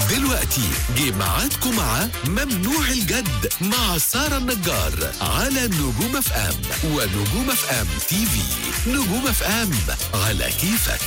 دلوقتي جه ميعادكم مع ممنوع الجد مع سارة النجار على نجوم اف ام ونجوم اف ام تي في نجوم اف ام على كيفك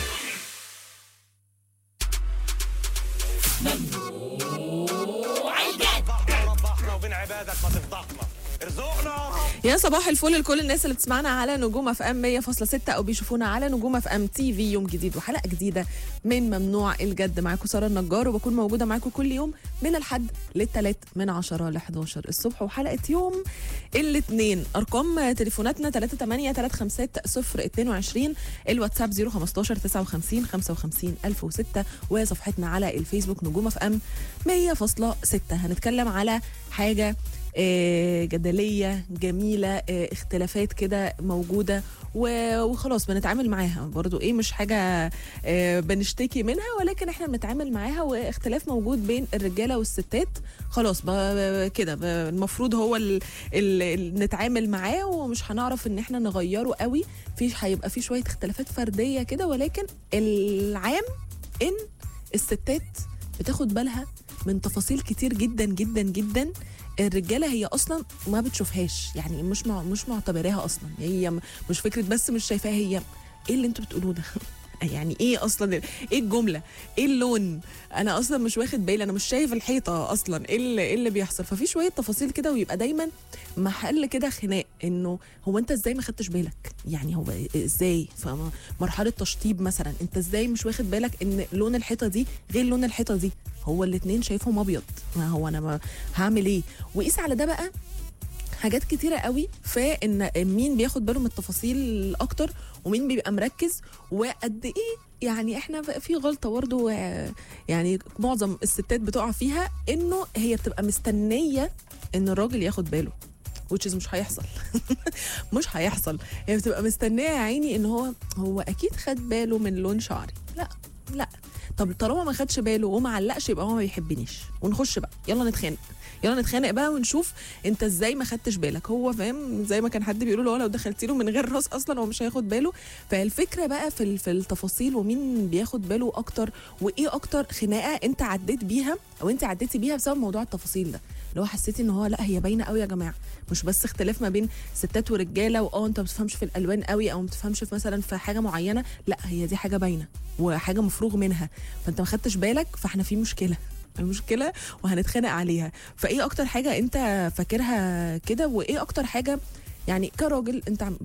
ربحنا وبين عبادك ما تفضحنا ارزقنا يا صباح الفل لكل الناس اللي بتسمعنا على نجوم اف ام 100.6 او بيشوفونا على نجوم اف ام تي في يوم جديد وحلقه جديده من ممنوع الجد معاكم ساره النجار وبكون موجوده معاكم كل يوم من الحد للثلاث من 10 ل 11 الصبح وحلقه يوم الاثنين ارقام تليفوناتنا 38 350 022 الواتساب 015 59 55 1006 وصفحتنا على الفيسبوك نجوم اف ام 100.6 هنتكلم على حاجه آه، جدليه جميله آه، اختلافات كده موجوده و- وخلاص بنتعامل معاها برضو ايه مش حاجه آه، بنشتكي منها ولكن احنا بنتعامل معاها واختلاف موجود بين الرجاله والستات خلاص ب- ب- كده ب- المفروض هو ال- ال- ال- نتعامل معاه ومش هنعرف ان احنا نغيره قوي في هيبقى في شويه اختلافات فرديه كده ولكن العام ان الستات بتاخد بالها من تفاصيل كتير جدا جدا جدا الرجاله هي اصلا ما بتشوفهاش يعني مش مع مش معتبراها اصلا هي م- مش فكره بس مش شايفاها هي ايه اللي انتوا بتقولوه ده يعني ايه اصلا ايه الجمله ايه اللون انا اصلا مش واخد بالي انا مش شايف الحيطه اصلا ايه اللي, إيه اللي بيحصل ففي شويه تفاصيل كده ويبقى دايما محل كده خناق انه هو انت ازاي ما خدتش بالك يعني هو ازاي فمرحله تشطيب مثلا انت ازاي مش واخد بالك ان لون الحيطه دي غير لون الحيطه دي هو الاتنين شايفهم ابيض ما هو انا ما هعمل ايه وقيس على ده بقى حاجات كتيرة قوي في ان مين بياخد باله من التفاصيل اكتر ومين بيبقى مركز وقد ايه يعني احنا في غلطه برضو آه، يعني معظم الستات بتقع فيها انه هي بتبقى مستنيه ان الراجل ياخد باله which is مش هيحصل مش هيحصل هي بتبقى مستنيه يا عيني ان هو هو اكيد خد باله من لون شعري لا لا طب طالما ما خدش باله وما علقش يبقى هو ما بيحبنيش ونخش بقى يلا نتخانق يلا نتخانق بقى ونشوف انت ازاي ما خدتش بالك هو فاهم زي ما كان حد بيقول له لو دخلتي له من غير راس اصلا هو مش هياخد باله فالفكره بقى في ال- في التفاصيل ومين بياخد باله اكتر وايه اكتر خناقه انت عديت بيها او انت عديتي بيها بسبب موضوع التفاصيل ده اللي هو حسيتي ان هو لا هي باينه قوي يا جماعه مش بس اختلاف ما بين ستات ورجاله واه انت ما بتفهمش في الالوان قوي او ما بتفهمش في مثلا في حاجه معينه لا هي دي حاجه باينه وحاجه مفروغ منها فانت ما خدتش بالك فاحنا في مشكله المشكله وهنتخانق عليها فايه اكتر حاجه انت فاكرها كده وايه اكتر حاجه يعني كراجل انت عم-